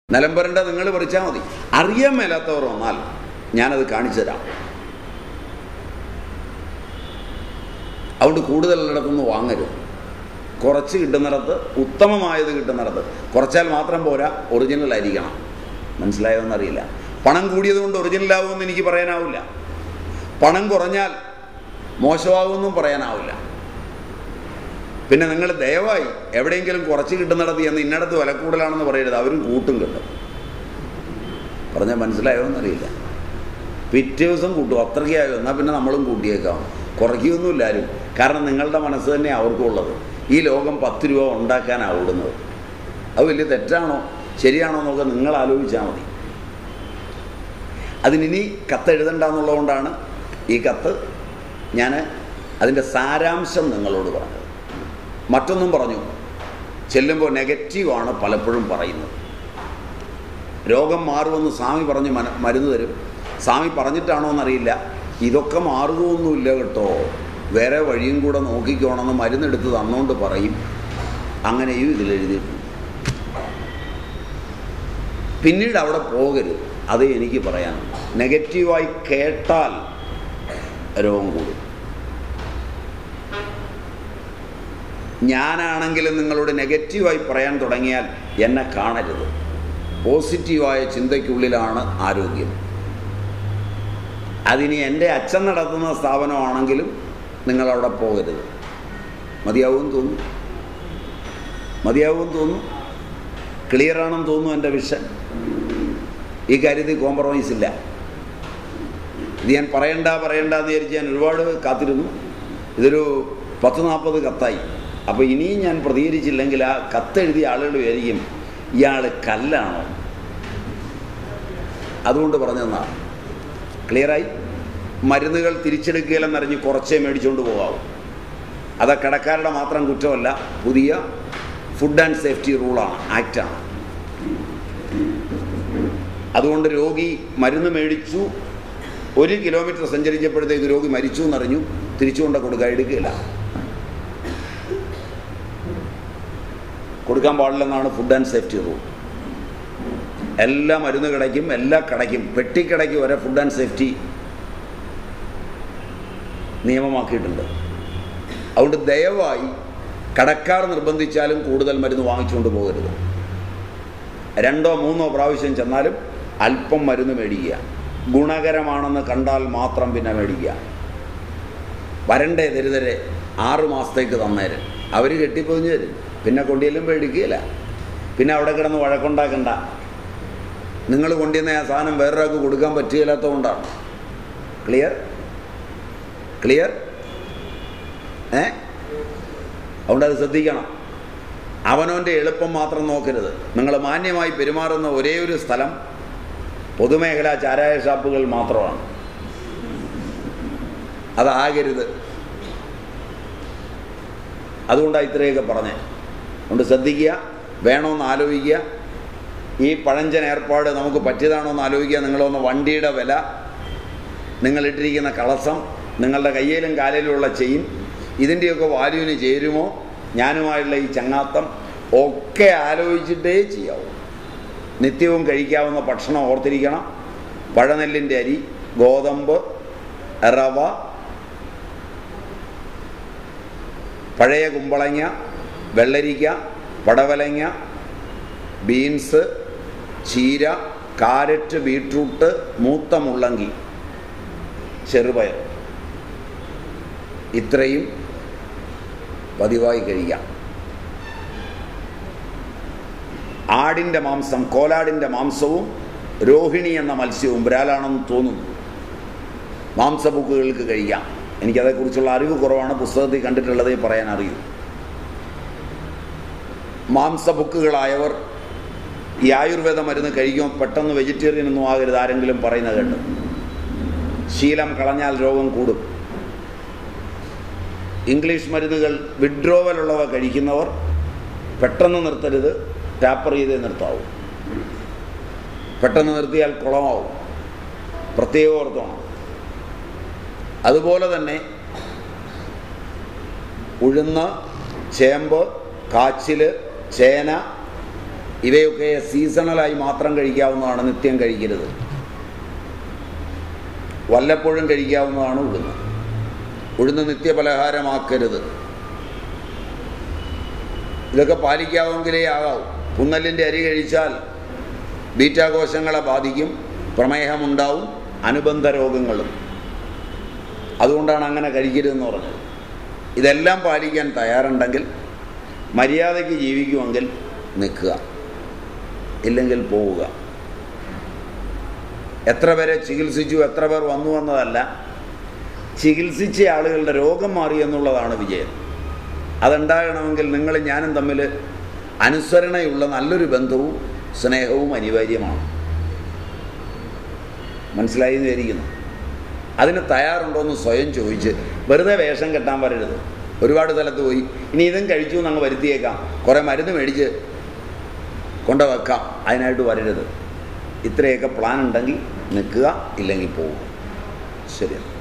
നിലംപരണ്ട നിങ്ങൾ പറിച്ചാൽ മതി അറിയാൻ മേലാത്തവർ വന്നാൽ ഞാനത് കാണിച്ചു തരാം അതുകൊണ്ട് കൂടുതലുള്ളിടത്തുനിന്ന് വാങ്ങരുത് കുറച്ച് കിട്ടുന്നിടത്ത് ഉത്തമമായത് കിട്ടുന്നിടത്ത് കുറച്ചാൽ മാത്രം പോരാ ഒറിജിനൽ ആയിരിക്കണം മനസ്സിലായോന്നറിയില്ല പണം കൂടിയത് കൊണ്ട് ഒറിജിനൽ ആവുമെന്ന് എനിക്ക് പറയാനാവില്ല പണം കുറഞ്ഞാൽ മോശമാകുമെന്നും പറയാനാവില്ല പിന്നെ നിങ്ങൾ ദയവായി എവിടെയെങ്കിലും കുറച്ച് കിട്ടുന്നിടത്ത് എന്ന് ഇന്നടത്ത് വില കൂടുതലാണെന്ന് പറയരുത് അവരും കൂട്ടും കിട്ടും പറഞ്ഞാൽ മനസ്സിലായോ എന്നറിയില്ല പിറ്റേ ദിവസം കൂട്ടും അത്രയ്ക്കായോ എന്നാൽ പിന്നെ നമ്മളും കൂട്ടിയേക്കാം കുറയ്ക്കുകയൊന്നുമില്ല ആരും കാരണം നിങ്ങളുടെ മനസ്സ് തന്നെ അവർക്കും ഉള്ളത് ഈ ലോകം പത്ത് രൂപ ഉണ്ടാക്കാനാണ് ഓടുന്നത് അത് വലിയ തെറ്റാണോ ശരിയാണോ എന്നൊക്കെ നിങ്ങൾ ആലോചിച്ചാൽ മതി അതിനി കത്ത് എഴുതണ്ടെന്നുള്ളതുകൊണ്ടാണ് ഈ കത്ത് ഞാൻ അതിൻ്റെ സാരാംശം നിങ്ങളോട് പറഞ്ഞത് മറ്റൊന്നും പറഞ്ഞു ചെല്ലുമ്പോൾ നെഗറ്റീവാണ് പലപ്പോഴും പറയുന്നത് രോഗം മാറുമെന്ന് സ്വാമി പറഞ്ഞ് മന മരുന്ന് തരും സ്വാമി പറഞ്ഞിട്ടാണോ എന്നറിയില്ല ഇതൊക്കെ മാറുകയൊന്നുമില്ല കേട്ടോ വേറെ വഴിയും കൂടെ നോക്കിക്കോണമെന്ന് മരുന്നെടുത്ത് തന്നുകൊണ്ട് പറയും അങ്ങനെയും ഇതിലെഴുതിയിട്ടുണ്ട് പിന്നീട് അവിടെ പോകരുത് അത് എനിക്ക് പറയാനുണ്ട് നെഗറ്റീവായി കേട്ടാൽ രോഗം കൂടും ഞാനാണെങ്കിലും നിങ്ങളോട് നെഗറ്റീവായി പറയാൻ തുടങ്ങിയാൽ എന്നെ കാണരുത് പോസിറ്റീവായ ചിന്തയ്ക്കുള്ളിലാണ് ആരോഗ്യം അതിനി എൻ്റെ അച്ഛൻ നടത്തുന്ന സ്ഥാപനമാണെങ്കിലും നിങ്ങളവിടെ പോകരുത് മതിയാവും തോന്നുന്നു മതിയാവും തോന്നുന്നു ക്ലിയറാണെന്ന് തോന്നുന്നു എൻ്റെ വിഷൻ ഈ കാര്യത്തിൽ കോംപ്രമൈസ് ഇല്ല ഇത് ഞാൻ പറയണ്ട പറയണ്ട എന്ന് വിചാരിച്ച് ഞാൻ ഒരുപാട് കാത്തിരുന്നു ഇതൊരു പത്ത് നാൽപ്പത് കത്തായി അപ്പോൾ ഇനിയും ഞാൻ പ്രതികരിച്ചില്ലെങ്കിൽ ആ കത്തെഴുതിയ ആളുകൾ വിചാരിക്കും ഇയാൾ കല്ലാണോ അതുകൊണ്ട് പറഞ്ഞതെന്നാണ് ക്ലിയറായി മരുന്നുകൾ തിരിച്ചെടുക്കുകയില്ലെന്നറിഞ്ഞ് കുറച്ചേ മേടിച്ചുകൊണ്ട് പോകാവൂ അത് കടക്കാരുടെ മാത്രം കുറ്റമല്ല പുതിയ ഫുഡ് ആൻഡ് സേഫ്റ്റി റൂളാണ് ആക്റ്റാണ് അതുകൊണ്ട് രോഗി മരുന്ന് മേടിച്ചു ഒരു കിലോമീറ്റർ സഞ്ചരിച്ചപ്പോഴത്തേക്ക് രോഗി മരിച്ചു എന്നറിഞ്ഞു തിരിച്ചുകൊണ്ട് കൊടുക്കുക എടുക്കുകയില്ല കൊടുക്കാൻ പാടില്ലെന്നാണ് ഫുഡ് ആൻഡ് സേഫ്റ്റി റൂൾ എല്ലാ മരുന്ന് കടയ്ക്കും എല്ലാ കടയ്ക്കും പെട്ടിക്കടയ്ക്ക് വരെ ഫുഡ് ആൻഡ് സേഫ്റ്റി നിയമമാക്കിയിട്ടുണ്ട് അതുകൊണ്ട് ദയവായി കടക്കാർ നിർബന്ധിച്ചാലും കൂടുതൽ മരുന്ന് വാങ്ങിച്ചുകൊണ്ട് പോകരുത് രണ്ടോ മൂന്നോ പ്രാവശ്യം ചെന്നാലും അല്പം മരുന്ന് മേടിക്കുക ഗുണകരമാണെന്ന് കണ്ടാൽ മാത്രം പിന്നെ മേടിക്കുക വരണ്ടേ തരുതരെ ആറ് മാസത്തേക്ക് തന്നേരും അവർ കെട്ടിപ്പൊതിഞ്ഞ് തരും പിന്നെ കൊണ്ടിയെല്ലാം മേടിക്കുകയില്ല പിന്നെ അവിടെ കിടന്ന് വഴക്കുണ്ടാക്കണ്ട നിങ്ങൾ കൊണ്ടുവന്ന ആ സാധനം വേറൊരാൾക്ക് കൊടുക്കാൻ പറ്റുകയില്ലാത്തതുകൊണ്ടാണ് ക്ലിയർ ക്ലിയർ ഏ അതുകൊണ്ട് അത് ശ്രദ്ധിക്കണം അവനവൻ്റെ എളുപ്പം മാത്രം നോക്കരുത് നിങ്ങൾ മാന്യമായി പെരുമാറുന്ന ഒരേ ഒരു സ്ഥലം പൊതുമേഖലാ ചാരായ ഷാപ്പുകൾ മാത്രമാണ് അതാകരുത് അതുകൊണ്ടാണ് ഇത്രയൊക്കെ പറഞ്ഞേ അതുകൊണ്ട് ശ്രദ്ധിക്കുക വേണമെന്ന് ആലോചിക്കുക ഈ പഴഞ്ചൻ ഏർപ്പാട് നമുക്ക് പറ്റിയതാണോ എന്ന് ആലോചിക്കുക നിങ്ങളൊന്ന് വണ്ടിയുടെ വില നിങ്ങളിട്ടിരിക്കുന്ന കളസം നിങ്ങളുടെ കയ്യിലും കാലിലുമുള്ള ചെയിൻ ഇതിൻ്റെയൊക്കെ വാല്യൂവിന് ചേരുമോ ഞാനുമായുള്ള ഈ ചങ്ങാത്തം ഒക്കെ ആലോചിച്ചിട്ടേ ചെയ്യാവൂ നിത്യവും കഴിക്കാവുന്ന ഭക്ഷണം ഓർത്തിരിക്കണം പഴനെല്ലിൻ്റെ അരി ഗോതമ്പ് റവ പഴയ കുമ്പളങ്ങ വെള്ളരിക്ക പടവലങ്ങ ബീൻസ് ചീര കാരറ്റ് ബീട്രൂട്ട് മൂത്ത മുള്ളങ്കി ചെറുപയർ ഇത്രയും പതിവായി കഴിക്കാം ആടിൻ്റെ മാംസം കോലാടിൻ്റെ മാംസവും രോഹിണി എന്ന മത്സ്യവും ബ്രാലാണെന്ന് തോന്നുന്നു മാംസബുക്കുകൾക്ക് കഴിക്കാം എനിക്കതേക്കുറിച്ചുള്ള അറിവ് കുറവാണ് പുസ്തകത്തിൽ കണ്ടിട്ടുള്ളതേ പറയാൻ അറിയൂ മാംസബുക്കുകളായവർ ഈ ആയുർവേദ മരുന്ന് കഴിക്കുമ്പോൾ പെട്ടെന്ന് വെജിറ്റേറിയൻ ഒന്നും ആകരുത് ആരെങ്കിലും പറയുന്നത് കേട്ട് ശീലം കളഞ്ഞാൽ രോഗം കൂടും ഇംഗ്ലീഷ് മരുന്നുകൾ വിഡ്രോവലുള്ളവ കഴിക്കുന്നവർ പെട്ടെന്ന് നിർത്തരുത് ടാപ്പർ ചെയ്തേ നിർത്താവൂ പെട്ടെന്ന് നിർത്തിയാൽ കുളമാവും പ്രത്യേക ഓർത്തോണം അതുപോലെ തന്നെ ഉഴുന്ന് ചേമ്പ് കാച്ചിൽ ചേന ഇവയൊക്കെ സീസണലായി മാത്രം കഴിക്കാവുന്നതാണ് നിത്യം കഴിക്കരുത് വല്ലപ്പോഴും കഴിക്കാവുന്നതാണ് ഉഴുന്ന് ഉഴുന്ന് നിത്യപലഹാരമാക്കരുത് ഇതൊക്കെ പാലിക്കാവുമെങ്കിലേ ആകാവൂ പുന്നലിൻ്റെ അരി കഴിച്ചാൽ ബീറ്റാകോശങ്ങളെ ബാധിക്കും പ്രമേഹമുണ്ടാവും അനുബന്ധ രോഗങ്ങളും അതുകൊണ്ടാണ് അങ്ങനെ കഴിക്കരുതെന്ന് പറഞ്ഞത് ഇതെല്ലാം പാലിക്കാൻ തയ്യാറുണ്ടെങ്കിൽ മര്യാദയ്ക്ക് ജീവിക്കുമെങ്കിൽ നിൽക്കുക ഇല്ലെങ്കിൽ പോവുക എത്ര പേരെ ചികിത്സിച്ചു എത്ര പേർ വന്നു എന്നതല്ല ചികിത്സിച്ച ആളുകളുടെ രോഗം മാറി എന്നുള്ളതാണ് വിജയം അതുണ്ടാകണമെങ്കിൽ നിങ്ങൾ ഞാനും തമ്മിൽ അനുസരണയുള്ള നല്ലൊരു ബന്ധവും സ്നേഹവും അനിവാര്യമാണ് മനസ്സിലായി എന്ന് വിചാരിക്കുന്നു അതിന് തയ്യാറുണ്ടോ എന്ന് സ്വയം ചോദിച്ച് വെറുതെ വേഷം കെട്ടാൻ വരരുത് ഒരുപാട് സ്ഥലത്ത് പോയി ഇനി ഇതും കഴിച്ചു എന്ന് അങ്ങ് വരുത്തിയേക്കാം കുറേ മരുന്ന് മേടിച്ച് കൊണ്ടുവെക്കാം അതിനായിട്ട് വരരുത് ഇത്രയൊക്കെ പ്ലാൻ ഉണ്ടെങ്കിൽ നിൽക്കുക ഇല്ലെങ്കിൽ പോകുക ശരി